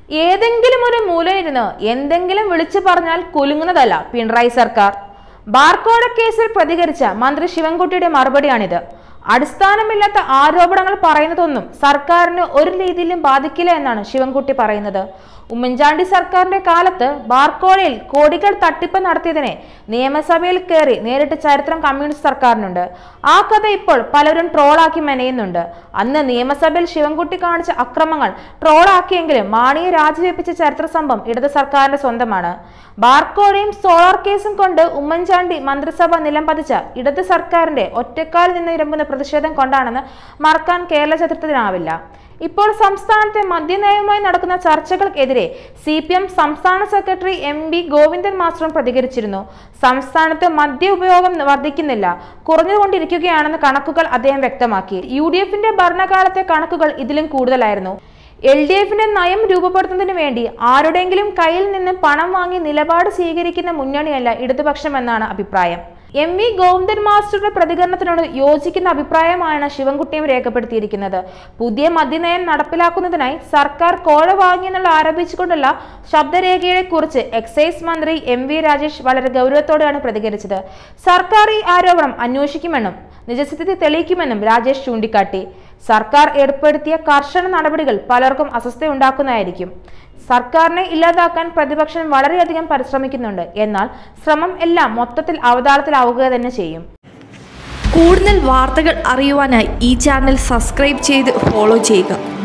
ഏതെങ്കിലും ഒരു മൂലയിരുന്ന് എന്തെങ്കിലും വിളിച്ചു പറഞ്ഞാൽ കുലുങ്ങുന്നതല്ല പിണറായി സർക്കാർ ബാർക്കോഴ കേസിൽ പ്രതികരിച്ച മന്ത്രി ശിവൻകുട്ടിയുടെ മറുപടിയാണിത് അടിസ്ഥാനമില്ലാത്ത ആരോപണങ്ങൾ പറയുന്നതൊന്നും സർക്കാരിന് ഒരു രീതിയിലും ബാധിക്കില്ല എന്നാണ് ശിവൻകുട്ടി പറയുന്നത് ഉമ്മൻചാണ്ടി സർക്കാരിന്റെ കാലത്ത് ബാർക്കോഴയിൽ കോടികൾ തട്ടിപ്പ് നടത്തിയതിനെ നിയമസഭയിൽ കയറി നേരിട്ട് ചരിത്രം കമ്മ്യൂണിസ്റ്റ് സർക്കാരിനുണ്ട് ആ കഥ ഇപ്പോൾ പലരും ട്രോളാക്കി മെനയുന്നുണ്ട് അന്ന് നിയമസഭയിൽ ശിവൻകുട്ടി കാണിച്ച അക്രമങ്ങൾ ട്രോളാക്കിയെങ്കിലും മാണിയെ രാജിവെപ്പിച്ച ചരിത്ര സംഭവം ഇടത് സർക്കാരിന്റെ സ്വന്തമാണ് ബാർക്കോഴയും സോളാർ കേസും കൊണ്ട് ഉമ്മൻചാണ്ടി മന്ത്രിസഭ നിലംപതിച്ച ഇടത് സർക്കാരിന്റെ ഒറ്റക്കാലിൽ നിന്ന് ഇരമ്പുന്ന പ്രതിഷേധം കൊണ്ടാണെന്ന് മറക്കാൻ കേരള ചരിത്രത്തിനാവില്ല ഇപ്പോൾ സംസ്ഥാനത്തെ മദ്യനയവുമായി നടക്കുന്ന ചർച്ചകൾക്കെതിരെ സി പി എം സംസ്ഥാന സെക്രട്ടറി എം ബി ഗോവിന്ദൻ മാസ്റ്ററും പ്രതികരിച്ചിരുന്നു സംസ്ഥാനത്ത് മദ്യ ഉപയോഗം വർദ്ധിക്കുന്നില്ല കുറഞ്ഞുകൊണ്ടിരിക്കുകയാണെന്ന് കണക്കുകൾ അദ്ദേഹം വ്യക്തമാക്കി യു ഡി എഫിന്റെ ഭരണകാലത്തെ കണക്കുകൾ ഇതിലും കൂടുതലായിരുന്നു എൽ ഡി എഫിന്റെ നയം രൂപപ്പെടുത്തുന്നതിന് വേണ്ടി ആരുടെയെങ്കിലും കയ്യിൽ നിന്ന് പണം വാങ്ങി നിലപാട് സ്വീകരിക്കുന്ന മുന്നണിയല്ല ഇടതുപക്ഷമെന്നാണ് അഭിപ്രായം എം വി ഗോവിന്ദൻ മാസ്റ്ററുടെ പ്രതികരണത്തിനോട് യോജിക്കുന്ന അഭിപ്രായമാണ് ശിവൻകുട്ടിയും രേഖപ്പെടുത്തിയിരിക്കുന്നത് പുതിയ മദ്യനയം നടപ്പിലാക്കുന്നതിനായി സർക്കാർ കോഴ വാങ്ങിയെന്നുള്ള ആരോപിച്ചുകൊണ്ടുള്ള ശബ്ദരേഖയെ കുറിച്ച് എക്സൈസ് മന്ത്രി എം വി രാജേഷ് വളരെ ഗൗരവത്തോടെയാണ് പ്രതികരിച്ചത് സർക്കാർ ഈ ആരോപണം അന്വേഷിക്കുമെന്നും നിജസ്ഥിതി തെളിയിക്കുമെന്നും രാജേഷ് ചൂണ്ടിക്കാട്ടി സർക്കാർ ഏർപ്പെടുത്തിയ കർശന നടപടികൾ പലർക്കും അസ്വസ്ഥയുണ്ടാക്കുന്നതായിരിക്കും സർക്കാരിനെ ഇല്ലാതാക്കാൻ പ്രതിപക്ഷം വളരെയധികം പരിശ്രമിക്കുന്നുണ്ട് എന്നാൽ ശ്രമം എല്ലാം മൊത്തത്തിൽ അവതാളത്തിലാവുക തന്നെ ചെയ്യും കൂടുതൽ വാർത്തകൾ അറിയുവാനായി ഈ ചാനൽ സബ്സ്ക്രൈബ് ചെയ്ത് ഫോളോ ചെയ്യുക